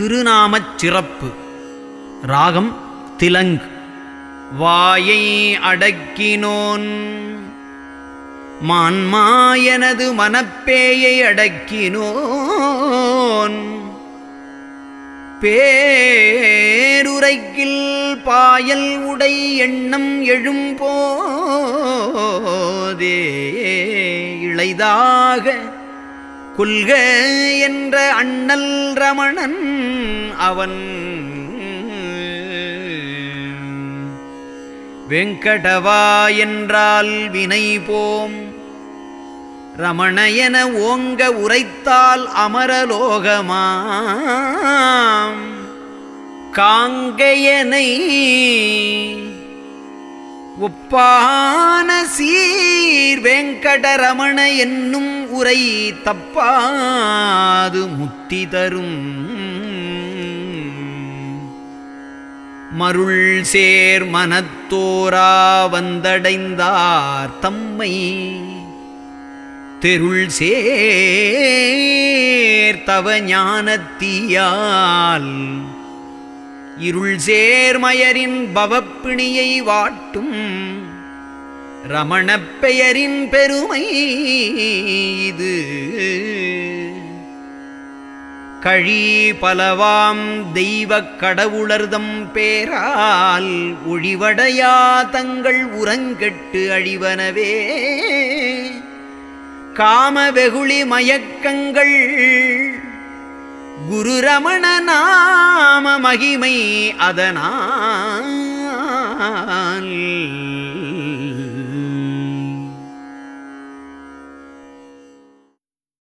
திருநாமச் சிறப்பு ராகம் திலங் வாயை அடக்கினோன் மான்மாயனது மனப்பேயை அடக்கினோன் பேருரைக்கில் பாயல் உடை எண்ணம் எழும்போதே இளைதாக கொல்க என்ற அண்ணல் ரமணன் அவன் வெங்கடவா என்றால் வினை போம் ரமணயன ஓங்க உரைத்தால் அமரலோகமாம் காங்கையனை ஒப்பான சீர் வெங்கடரமண என்னும் உரை தப்பாது முத்தி தரும் மருள் சேர் மனத்தோரா வந்தடைந்தார் தம்மை தெருள் சேர் தவ ஞானத்தீயால் இருள் சேர்மயரின் பவப்பிணியை வாட்டும் ரமணப் பெயரின் பெருமை இது கழி பலவாம் தெய்வக் கடவுளர்தம் பேரால் ஒழிவடையா தங்கள் உரங்கெட்டு அழிவனவே காம வெகுளி மயக்கங்கள் குரு ரமண நாம மகிமை அதனால்